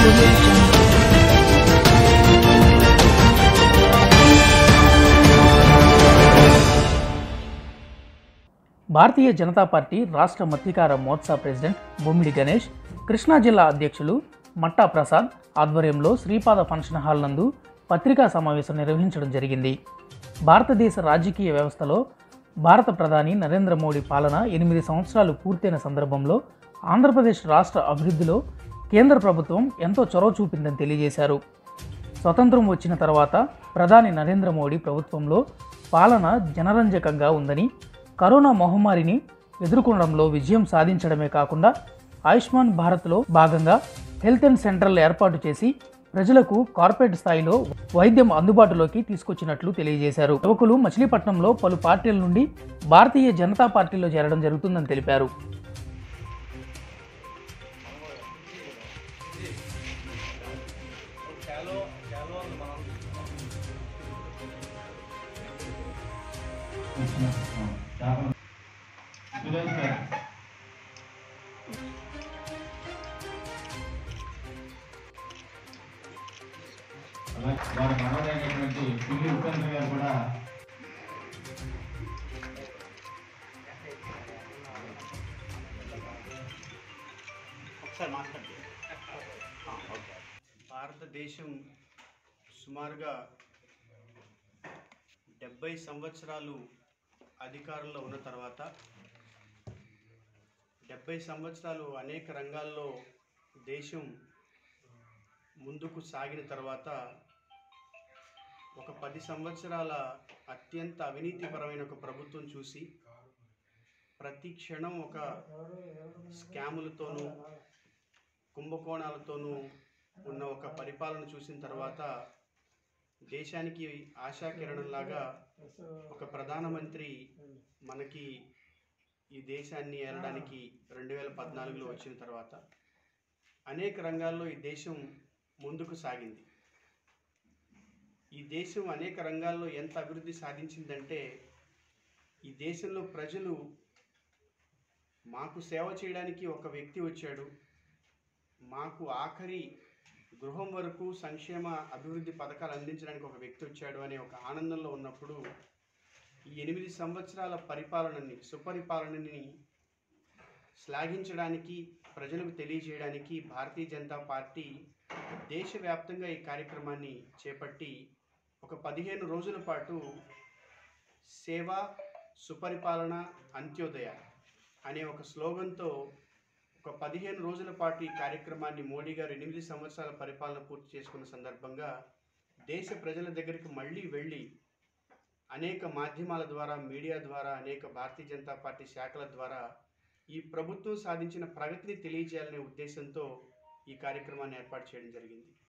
audio jungle. Bharatiya Janata Party రాష్ట్ర మత్స్యకార మోర్చా ప్రెసిడెంట్ బొమ్మిడి గణేష్ కృష్ణా జిల్లా అధ్యక్షులు మట్టా ప్రసాద్ ఆధ్వర్యంలో శ్రీపాద ఫంక్షన్ హాల్ నందు పత్రికా సమావేశం నిర్వహించడం జరిగింది భారతదేశ రాజకీయ వ్యవస్థలో భారత ప్రధాని నరేంద్ర మోడీ పాలన ఎనిమిది సంవత్సరాలు పూర్తయిన సందర్భంలో ఆంధ్రప్రదేశ్ రాష్ట్ర అభివృద్ధిలో కేంద్ర ప్రభుత్వం ఎంతో చొరవ చూపిందని తెలియజేశారు స్వతంత్రం వచ్చిన తర్వాత ప్రధాని నరేంద్ర మోడీ ప్రభుత్వంలో పాలన జనరంజకంగా ఉందని కరోనా మహమ్మారిని ఎదుర్కొనడంలో విజయం సాధించడమే కాకుండా ఆయుష్మాన్ భారత్లో భాగంగా హెల్త్ అండ్ సెంటర్లు ఏర్పాటు చేసి ప్రజలకు కార్పొరేట్ స్థాయిలో వైద్యం అందుబాటులోకి తీసుకొచ్చినట్లు తెలియజేశారు యువకులు మచిలీపట్నంలో పలు పార్టీల నుండి భారతీయ జనతా పార్టీలో చేరడం జరుగుతుందని తెలిపారు సురేష్ గారు అలాగే వారి మనవడైనటువంటి పిల్లి ఉపేంద్ర గారు కూడా ఒకసారి మాట్లాడండి ఆ, ఓకే. భారతదేశం సుమారుగా డెబ్బై సంవత్సరాలు అధికారంలో ఉన్న తర్వాత డెబ్బై సంవత్సరాలు అనేక రంగాల్లో దేశం ముందుకు సాగిన తర్వాత ఒక పది సంవత్సరాల అత్యంత అవినీతిపరమైన ఒక ప్రభుత్వం చూసి ప్రతి క్షణం ఒక స్కాములతోనూ కుంభకోణాలతోనూ ఉన్న ఒక పరిపాలన చూసిన తర్వాత దేశానికి ఆశాకిరణంలాగా ఒక ప్రధానమంత్రి మనకి ఈ దేశాన్ని ఏలడానికి రెండు వేల పద్నాలుగులో వచ్చిన తర్వాత అనేక రంగాల్లో ఈ దేశం ముందుకు సాగింది ఈ దేశం అనేక రంగాల్లో ఎంత అభివృద్ధి సాధించిందంటే ఈ దేశంలో ప్రజలు మాకు సేవ చేయడానికి ఒక వ్యక్తి వచ్చాడు మాకు ఆఖరి గృహం వరకు సంక్షేమ అభివృద్ధి పథకాలు అందించడానికి ఒక వ్యక్తి వచ్చాడు అనే ఒక ఆనందంలో ఉన్నప్పుడు ఈ ఎనిమిది సంవత్సరాల పరిపాలనని సుపరిపాలనని శ్లాఘించడానికి ప్రజలకు తెలియజేయడానికి భారతీయ జనతా పార్టీ దేశవ్యాప్తంగా ఈ కార్యక్రమాన్ని చేపట్టి ఒక పదిహేను రోజుల పాటు సేవ సుపరిపాలన అంత్యోదయ అనే ఒక స్లోగన్తో ఒక పదిహేను రోజుల పాటు ఈ కార్యక్రమాన్ని మోడీ గారు ఎనిమిది సంవత్సరాల పరిపాలన పూర్తి చేసుకున్న సందర్భంగా దేశ ప్రజల దగ్గరికి మళ్ళీ వెళ్ళి అనేక మాధ్యమాల ద్వారా మీడియా ద్వారా అనేక భారతీయ జనతా పార్టీ శాఖల ద్వారా ఈ ప్రభుత్వం సాధించిన ప్రగతిని తెలియజేయాలనే ఉద్దేశంతో ఈ కార్యక్రమాన్ని ఏర్పాటు చేయడం జరిగింది